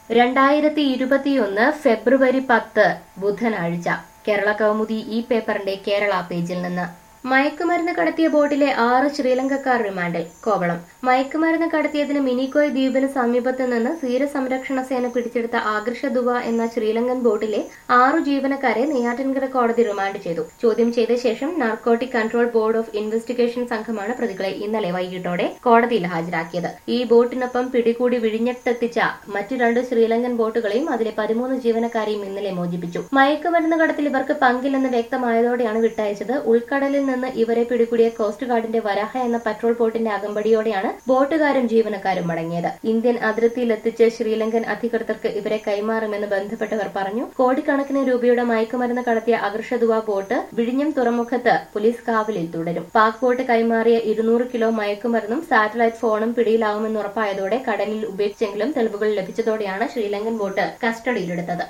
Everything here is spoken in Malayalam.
രണ്ടായിരത്തി ഇരുപത്തിയൊന്ന് ഫെബ്രുവരി പത്ത് ബുധനാഴ്ച കേരള കൗമുദി ഈ പേപ്പറിന്റെ കേരള പേജിൽ നിന്ന് മയക്കുമരുന്ന് കടത്തിയ ബോട്ടിലെ ആറ് ശ്രീലങ്കക്കാർ റിമാൻഡിൽ കോവളം മയക്കുമരുന്ന് കടത്തിയതിന് മിനിക്കോയ് ദ്വീപിന് സമീപത്ത് നിന്ന് തീരസംരക്ഷണ സേന പിടിച്ചെടുത്ത ആകർഷ ദുവ എന്ന ശ്രീലങ്കൻ ബോട്ടിലെ ആറു ജീവനക്കാരെ നെയ്യാറ്റിൻകര കോടതി റിമാൻഡ് ചെയ്തു ചോദ്യം ചെയ്ത ശേഷം narcotic control board of investigation സംഘമാണ് പ്രതികളെ ഇന്നലെ വൈകിട്ടോടെ കോടതിയിൽ ഹാജരാക്കിയത് ഈ ബോട്ടിനൊപ്പം പിടികൂടി വിഴിഞ്ഞത്തെത്തിച്ച മറ്റു രണ്ട് ശ്രീലങ്കൻ ബോട്ടുകളെയും അതിലെ പതിമൂന്ന് ജീവനക്കാരെയും ഇന്നലെ മോചിപ്പിച്ചു മയക്കുമരുന്ന് കടത്തിൽ ഇവർക്ക് പങ്കില്ലെന്ന് വ്യക്തമായതോടെയാണ് വിട്ടയച്ചത് ഉൾക്കടലിൽ നിന്ന് ഇവരെ പിടികൂടിയ കോസ്റ്റ് ഗാർഡിന്റെ വരാഹ എന്ന പെട്രോൾ ബോട്ടിന്റെ അകമ്പടിയോടെയാണ് ബോട്ടുകാരും ജീവനക്കാരും മടങ്ങിയത് ഇന്ത്യൻ അതിർത്തിയിലെത്തിച്ച് ശ്രീലങ്കൻ അധികൃതർക്ക് ഇവരെ കൈമാറുമെന്ന് ബന്ധപ്പെട്ടവർ പറഞ്ഞു കോടിക്കണക്കിന് രൂപയുടെ മയക്കുമരുന്ന് കടത്തിയ അകർഷദുവ ബോട്ട് വിഴിഞ്ഞം തുറമുഖത്ത് പോലീസ് കാവലിൽ തുടരും പാക് ബോട്ട് കൈമാറിയ ഇരുന്നൂറ് കിലോ മയക്കുമരുന്നും സാറ്റലൈറ്റ് ഫോണും പിടിയിലാവുമെന്ന് ഉറപ്പായതോടെ കടലിൽ ഉപേക്ഷിച്ചെങ്കിലും തെളിവുകൾ ലഭിച്ചതോടെയാണ് ശ്രീലങ്കൻ ബോട്ട് കസ്റ്റഡിയിലെടുത്തത്